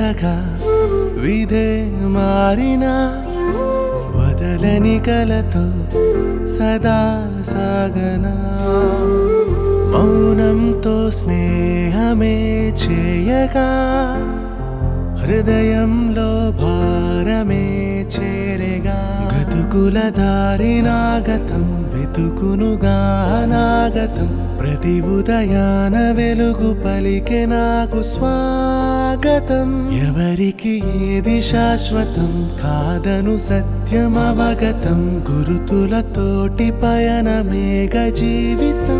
కథగా విధే మారిన వదలని కలతో సదా సాగనా మౌనంతో స్నేహమే చేయగా హృదయంలో భారమే చేరేగా గతుకుల దారినాగతం వెతుకునుగా నాగతం ప్రతి ఉదయాన వెలుగు పలికె నాకు స్వాగతం ఎవరికి ఏది శాశ్వతం కాదను సత్యం అవగతం గురుతులతోటి పయనమేగ జీవితం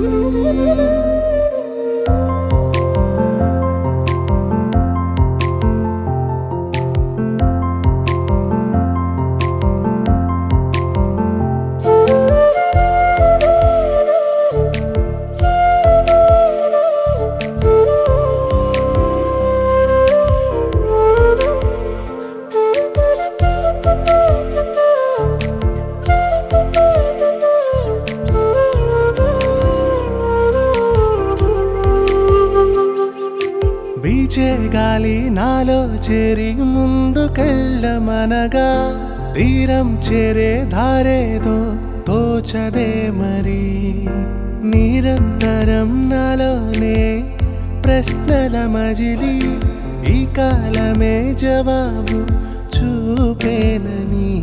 బీచే గాలి నాలో చేరి ముందుకెళ్ళమనగా తీరం చేరే దారేదో తోచదే మరి నిరంతరం నాలోనే ప్రశ్నల మజిలి ఈ కాలమే జవాబు చూపేనని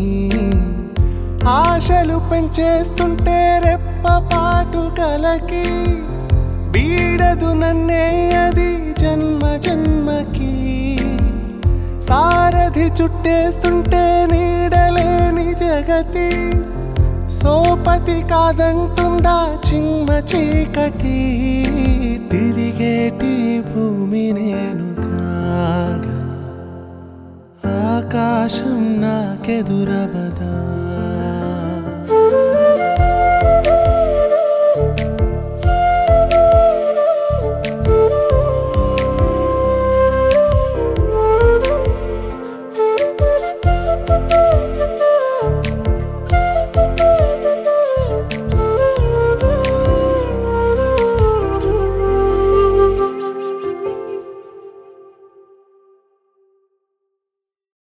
ఆశలు పెంచేస్తుంటే రెప్పపాటు కలకి వీడదు నన్నే అది జన్మ జన్మకి సారథి చుట్టేస్తుంటే నీడలేని జగతి సోపతి కాదంటుందా చిమ్మ చీకటి తిరిగేటి భూమి నేను కాగా ఆకాశం నాకెదురబదా